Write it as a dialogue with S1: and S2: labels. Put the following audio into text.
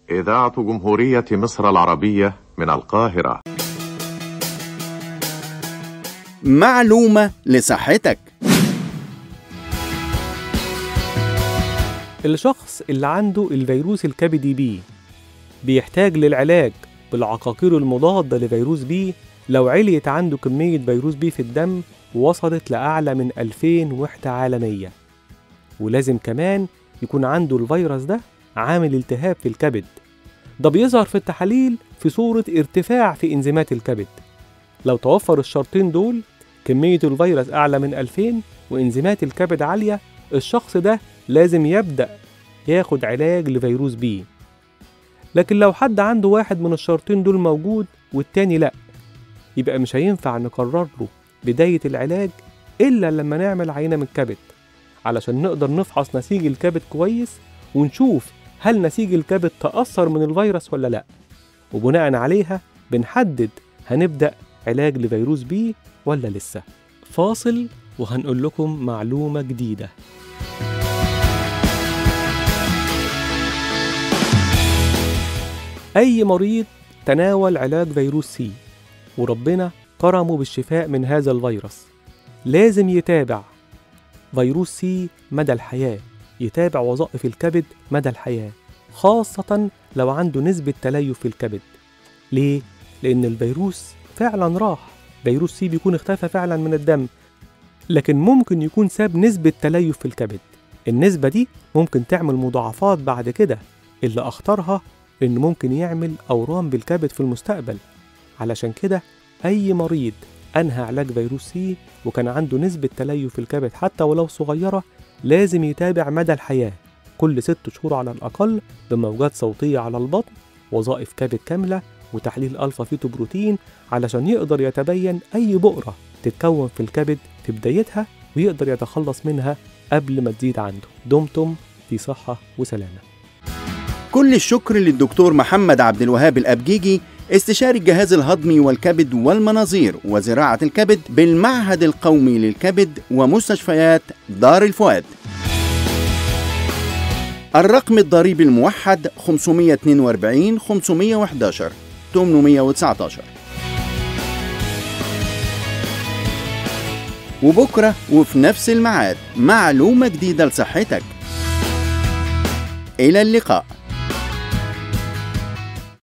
S1: إذاعة جمهورية مصر العربية من القاهرة
S2: معلومة لصحتك
S3: الشخص اللي عنده الفيروس الكبدي بي بيحتاج للعلاج بالعقاقير المضادة لفيروس بي لو عليت عنده كمية فيروس بي في الدم وصلت لأعلى من 2000 وحدة عالمية ولازم كمان يكون عنده الفيروس ده عامل التهاب في الكبد ده بيظهر في التحاليل في صورة ارتفاع في إنزيمات الكبد لو توفر الشرطين دول كمية الفيروس أعلى من 2000 وإنزيمات الكبد عالية الشخص ده لازم يبدأ ياخد علاج لفيروس بي لكن لو حد عنده واحد من الشرطين دول موجود والتاني لأ يبقى مش هينفع نقرر له بداية العلاج إلا لما نعمل عينة من الكبد علشان نقدر نفحص نسيج الكبد كويس ونشوف هل نسيج الكبد تأثر من الفيروس ولا لأ وبناء عليها بنحدد هنبدأ علاج لفيروس بي ولا لسه فاصل وهنقول لكم معلومة جديدة أي مريض تناول علاج فيروس سي وربنا كرمه بالشفاء من هذا الفيروس لازم يتابع فيروس سي مدى الحياة يتابع وظائف الكبد مدى الحياة خاصة لو عنده نسبة تليف في الكبد ليه؟ لأن الفيروس فعلا راح فيروس سي بيكون اختفى فعلا من الدم لكن ممكن يكون ساب نسبة تليف في الكبد النسبة دي ممكن تعمل مضاعفات بعد كده اللي أخطرها إنه ممكن يعمل أورام بالكبد في المستقبل علشان كده أي مريض أنهى علاج فيروس سي وكان عنده نسبة تليف في الكبد حتى ولو صغيرة لازم يتابع مدى الحياة كل ست شهور على الأقل بموجات صوتية على البطن وظائف كبد كاملة وتحليل ألفا فيتو بروتين علشان يقدر يتبين أي بؤرة تتكون في الكبد في بدايتها ويقدر يتخلص منها قبل ما تزيد عنده دمتم في صحة وسلامة
S2: كل الشكر للدكتور محمد عبد الوهاب الأبجيجي استشاري الجهاز الهضمي والكبد والمناظير وزراعة الكبد بالمعهد القومي للكبد ومستشفيات دار الفؤاد الرقم الضريبي الموحد 542 511 819 وبكرة وفي نفس الميعاد معلومة جديدة لصحتك إلى اللقاء